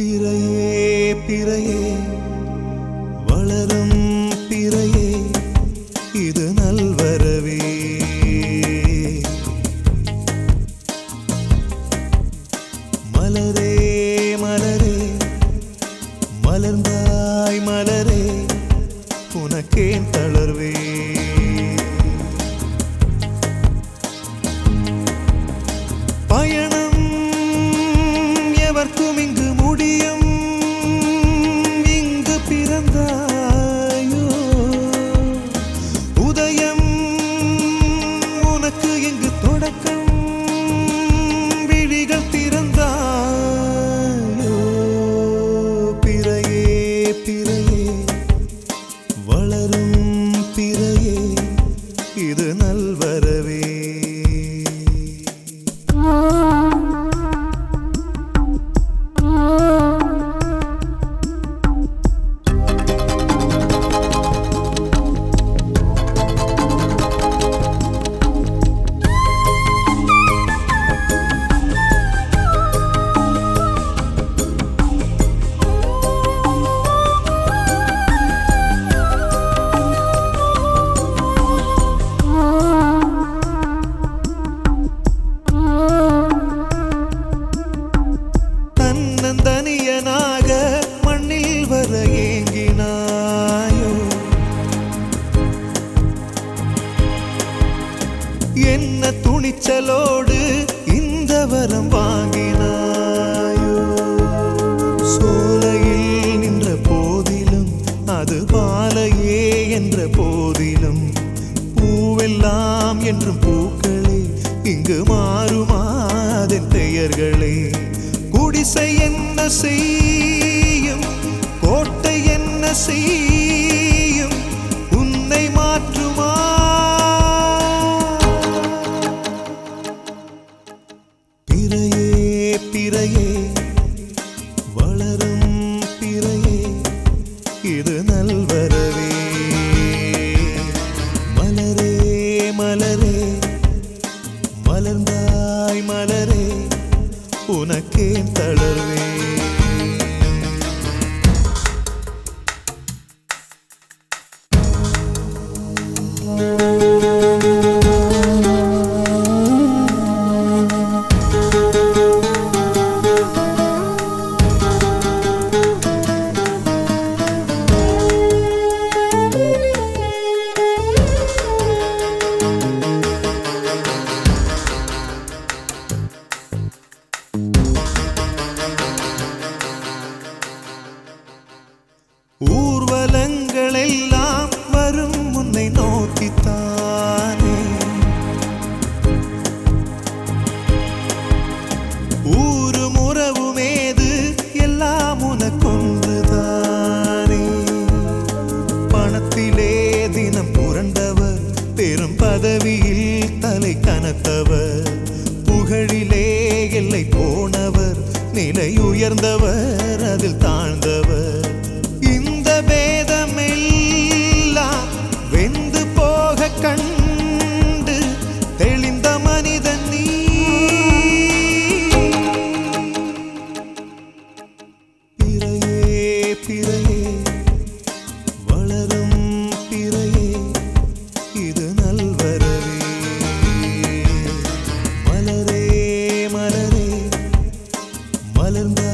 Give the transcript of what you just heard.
பிறையே பிறையே வளரும் பிறையே இது நல்வரவே மலரே மலரே மலர்ந்தாய் மலரே உனக்கேன் தளர்வே பயணம் எவர்க்கும் இங்கு முடியும் இங்கு பிறந்தாயோ உதயம் உனக்கு இங்கு தொடக்கம் விழிகள் திறந்தாயோ பிறையே பிறையே வளரும் பிறையே இது நல்வரவே தன்னந்தனியனாக மண்ணில் வர ஏங்கினாயோ என்ன துணிச்சலோடு இந்த வரம் வாங்கினாயோ சோலையில் நின்ற போதிலும் அது பாலையே என்ற போதிலும் பூவெல்லாம் என்றும் பூக்களே இங்கு மாறுமாதன் பெயர்களே குடிசை என்ன செய்யும் கோட்டை என்ன செய்யும் உன்னை மாற்றுமா பிறையே பிறையே வளரும் பிறையே இது நல்வரவே மலரே மலரே மலர்ந்தாய் மலரே உனக்கேன் தளர்வே ஊர்வலங்கள் எல்லாம் வரும் உன்னை நோக்கித்தானே ஊரும் உறவுமேது எல்லாம் உனக்கொன்றுதானே பணத்திலே தினம் புரண்டவர் பெரும் பதவியில் தலை கனத்தவர் புகழிலே எல்லை போனவர் நிலை உயர்ந்தவர் அதில் தாழ்ந்தவர் இந்த பேதமெல்லாம் வெந்து போக கண்டு தெளிந்த மனிதன் நீ பிறையே பிறையே வளரும் பிறையே இது நல்வரவே மலரே மலரே மலர்ந்த